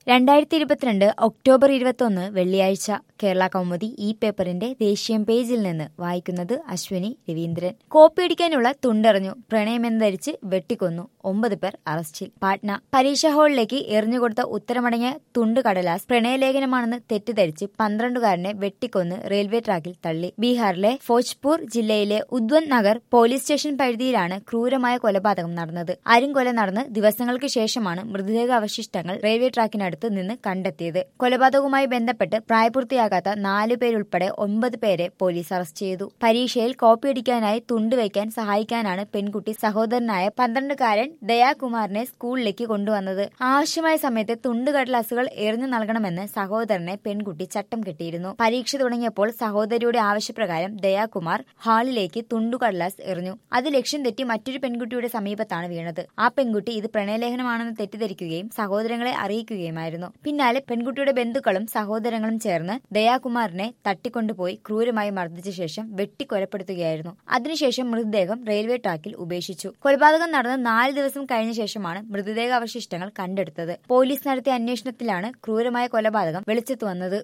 രണ്ടായിരത്തി ഇരുപത്തിരണ്ട് ഒക്ടോബർ ഇരുപത്തൊന്ന് വെള്ളിയാഴ്ച കേരള കൗമുദി ഈ പേപ്പറിന്റെ ദേശീയം പേജിൽ നിന്ന് വായിക്കുന്നത് അശ്വിനി രവീന്ദ്രൻ കോപ്പിയടിക്കാനുള്ള തുണ്ടെറിഞ്ഞു പ്രണയമെന്ന് ധരിച്ച് വെട്ടിക്കൊന്നു ഒമ്പത് പേർ അറസ്റ്റിൽ പാട്ന പരീക്ഷാ ഹാളിലേക്ക് എറിഞ്ഞുകൊടുത്ത ഉത്തരമടങ്ങിയ തുണ്ട് കടലാസ് പ്രണയലേഖനമാണെന്ന് തെറ്റിദ്ധരിച്ച് പന്ത്രണ്ടുകാരനെ വെട്ടിക്കൊന്ന് റെയിൽവേ ട്രാക്കിൽ തള്ളി ബീഹാറിലെ ഫോജ്പൂർ ജില്ലയിലെ ഉദ്വൻ നഗർ പോലീസ് സ്റ്റേഷൻ പരിധിയിലാണ് ക്രൂരമായ കൊലപാതകം നടന്നത് അരുംകൊല നടന്ന് ദിവസങ്ങൾക്ക് ശേഷമാണ് മൃതദേഹ അവശിഷ്ടങ്ങൾ റെയിൽവേ ട്രാക്കിനടുത്ത് നിന്ന് കണ്ടെത്തിയത് കൊലപാതകവുമായി ബന്ധപ്പെട്ട് പ്രായപൂർത്തിയാകാത്ത നാലു പേരുൾപ്പെടെ ഒമ്പത് പേരെ പോലീസ് അറസ്റ്റ് ചെയ്തു പരീക്ഷയിൽ കോപ്പിയടിക്കാനായി തുണ്ടുവയ്ക്കാൻ സഹായിക്കാനാണ് പെൺകുട്ടി സഹോദരനായ പന്ത്രണ്ടുകാരൻ ദയാകുമാറിനെ സ്കൂളിലേക്ക് കൊണ്ടുവന്നത് ആവശ്യമായ സമയത്ത് തുണ്ടുകടലാസുകൾ എറിഞ്ഞു നൽകണമെന്ന് സഹോദരനെ പെൺകുട്ടി ചട്ടം കെട്ടിയിരുന്നു പരീക്ഷ തുടങ്ങിയപ്പോൾ സഹോദരിയുടെ ആവശ്യപ്രകാരം ദയാകുമാർ ഹാളിലേക്ക് തുണ്ടുകടലാസ് എറിഞ്ഞു അത് ലക്ഷ്യം തെറ്റി മറ്റൊരു പെൺകുട്ടിയുടെ സമീപത്താണ് വീണത് ആ പെൺകുട്ടി ഇത് പ്രണയലേഖനമാണെന്ന് തെറ്റിദ്ധരിക്കുകയും സഹോദരങ്ങളെ അറിയിക്കുകയുമായിരുന്നു പിന്നാലെ പെൺകുട്ടിയുടെ ബന്ധുക്കളും സഹോദരങ്ങളും ചേർന്ന് ദയാകുമാറിനെ തട്ടിക്കൊണ്ടുപോയി ക്രൂരമായി മർദ്ദിച്ച ശേഷം വെട്ടിക്കൊലപ്പെടുത്തുകയായിരുന്നു അതിനുശേഷം മൃതദേഹം റെയിൽവേ ട്രാക്കിൽ ഉപേക്ഷിച്ചു കൊലപാതകം നടന്ന് നാല് ദിവസം കഴിഞ്ഞ ശേഷമാണ് മൃതദേഹ അവശിഷ്ടങ്ങൾ കണ്ടെടുത്തത് പോലീസ് നടത്തിയ അന്വേഷണത്തിലാണ് ക്രൂരമായ കൊലപാതകം വെളിച്ചത്തു വന്നത്